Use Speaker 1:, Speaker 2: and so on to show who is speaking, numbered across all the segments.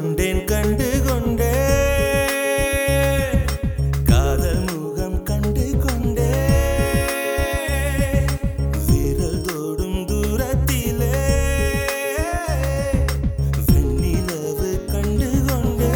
Speaker 1: கொண்டேன் கண்டு கொண்டே காதல் முகம் கண்டு கொண்டே விரல் தோடும் தூரத்திலே வெண்ணிலவு கண்டு கொண்டே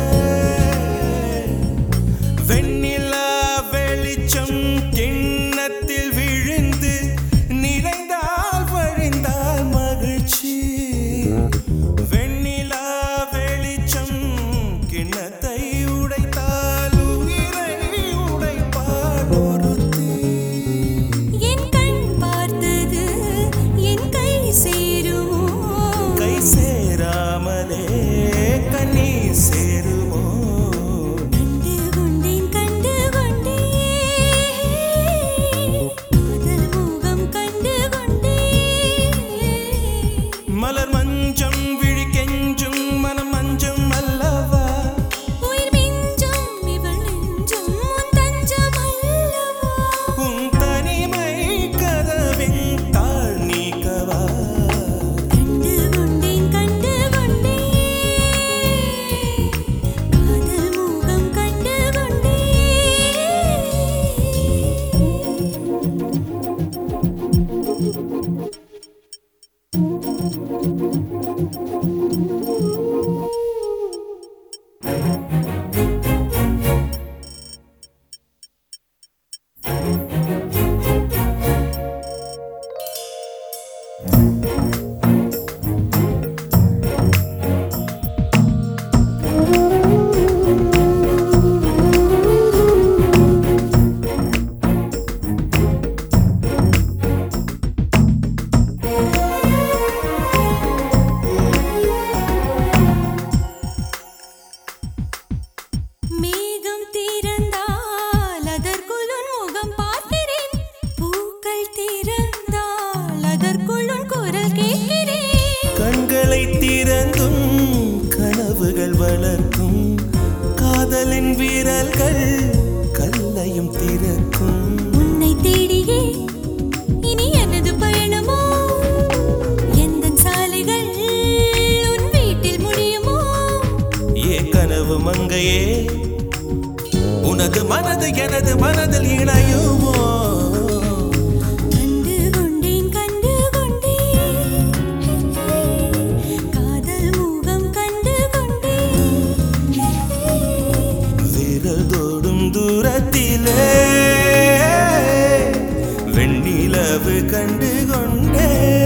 Speaker 1: வெண்ணிலா வெளிச்சம் கிண்ணத்தில் விழுந்து நிறைந்தால் வழிந்தால் மகிழ்ச்சி வெண்ணிலா வெளிச்சம் கிண்ணத்தை உடைத்தால் உயிரை உடைப்பார் ஒருத்தி
Speaker 2: என் கண் பார்த்தது என் கை சேருமோ
Speaker 1: கை சேராமலே கண்ணீர் சேருமோ
Speaker 2: கண்டு கொண்டேன் கண்டு கொண்டேன் காதல் முகம் கண்டு கொண்டேன்
Speaker 1: மலர் மஞ்சம் விழி கெஞ்சும் மனம் மஞ்சம் அல்லவா
Speaker 2: உயிர் மிஞ்சும் இவள் நெஞ்சும் உன் தஞ்சம் அல்லவா
Speaker 1: உன் தனிமை கதவின் தாழ் நீக்கவா
Speaker 2: கண்டு கொண்டேன் கண்டு கொண்டேன் காதல் முகம் கண்டு கொண்டேன் மேகம் திறந்தால் அதற்குள் உன் முகம் பார்க்கிறேன் பூக்கள் திறந்தால் அதற்குள் உன் குரல் கேட்கிறேன்
Speaker 1: கண்களை திறந்தும் கனவுகள் வளர்க்கும் காதலின் வீரர்கள் கல்லையும் திறக்கும்
Speaker 2: உன்னை தேடியே இனி எனது பயணமோ எந்த சாலைகள் உன் வீட்டில் முடியுமோ
Speaker 1: ஏ கனவு மங்கையே உனது மனது எனது மனதில் இணையுமோ
Speaker 2: கண்டு கொண்டேன் கண்டு கொண்டேன் காதல் முகம் கண்டு கொண்டேன்
Speaker 1: விரல் தோடும் தூரத்திலே வெண்ணிலவு கண்டு கொண்டே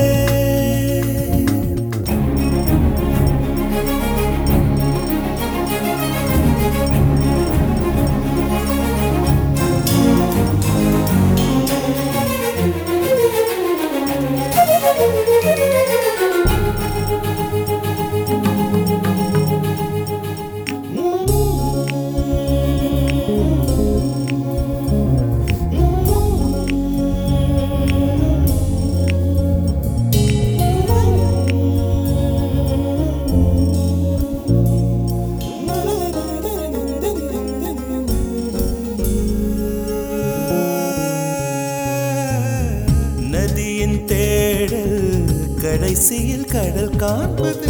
Speaker 1: நதியின் தேடல் கடைசியில் கடல் காண்பது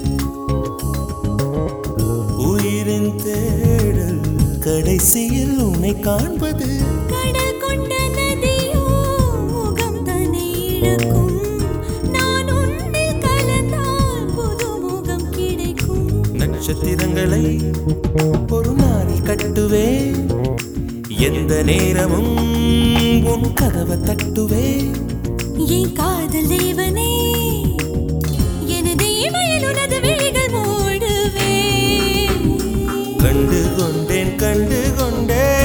Speaker 1: உயிரின் தேடல் கடைசியில் உன்னை காண்பது
Speaker 2: கடல் கொண்ட நதியோ முகம் தன்னை இழக்கும் நான் உன்னில் கலந்தால் புது முகம் கிடைக்கும்
Speaker 1: நட்சத்திரங்களை ஒரு நாளில் கட்டுவே எந்த நேரமும் உன் கதவை தட்டுவே
Speaker 2: என் காதல் தேவனே எனது இமையில் உனது விழிகள் மூடுவே
Speaker 1: கண்டு கொண்டேன் கண்டு கொண்டே